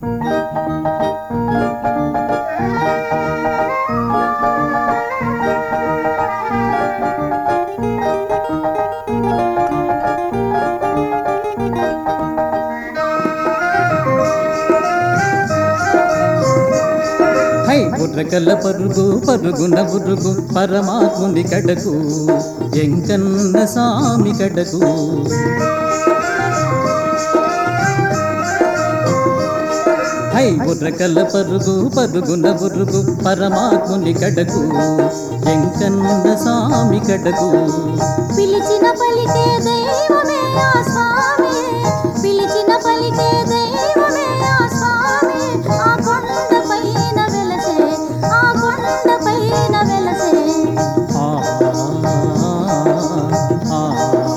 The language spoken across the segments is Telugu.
హై బుర్రకల్ల పరుగు పరుగున బురుగు పరమాత్ముని కడకు ఎంకన్న సామి కడకు హై బుర్రకల్ల పరుగు పరుగున బురుగు పరమాత్ముని కడకు ఎంకన్న సామి కడకు పిలిచిన పలికే దైవమే ఆ స్వామి పిలిచిన పలికే దైవమే ఆ స్వామి ఆ కొండ పైన వెలసే ఆ కొండ పైన వెలసే ఆ ఆ, ఆ.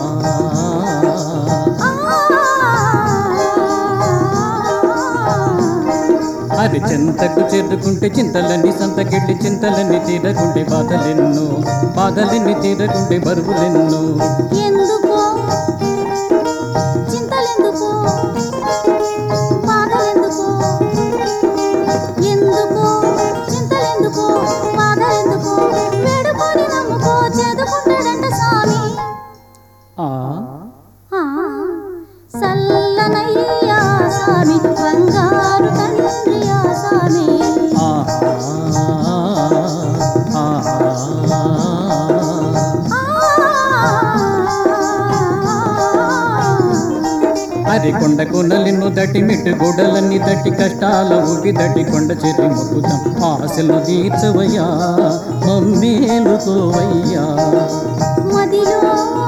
అది చింతకు చేరుకుంటే చింతలన్నీ సంతకెళ్ళి చింతలన్నీ తీరకుంటే బాధలెన్నో బాధలన్నీ తీరకుంటే బరువులెన్నో ఎందుకో చింతలెందుకో బాధలెందుకో ఎందుకో చింతలెందుకో బాధలెందుకో వేడుకొని నమ్ముకో చేదుకుంటాడంట స్వామి ఆ ఆ, సల్లనయ్యా స్వామి బంగారు తండ్రి ఆ స్వామి ఆ ఆ, ఆ. అరి కొండ కొనలిను దటి మిట్టు గోడలన్నీ దట్టి కష్టాల ఊపి దట్టి కొండ చెర్రి మొక్కుతాం ఆశలు తీర్చవయ్యా మమ్మేలుకోవయ్యా మదిలో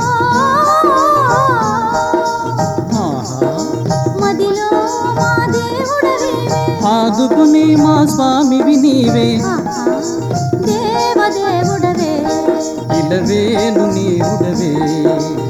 ఆహా మదిలో మా దేవుడవే ఆదుకుని మా స్వామివి నీవే దేవదేవుడవే ఇలవేలు నీవుడవే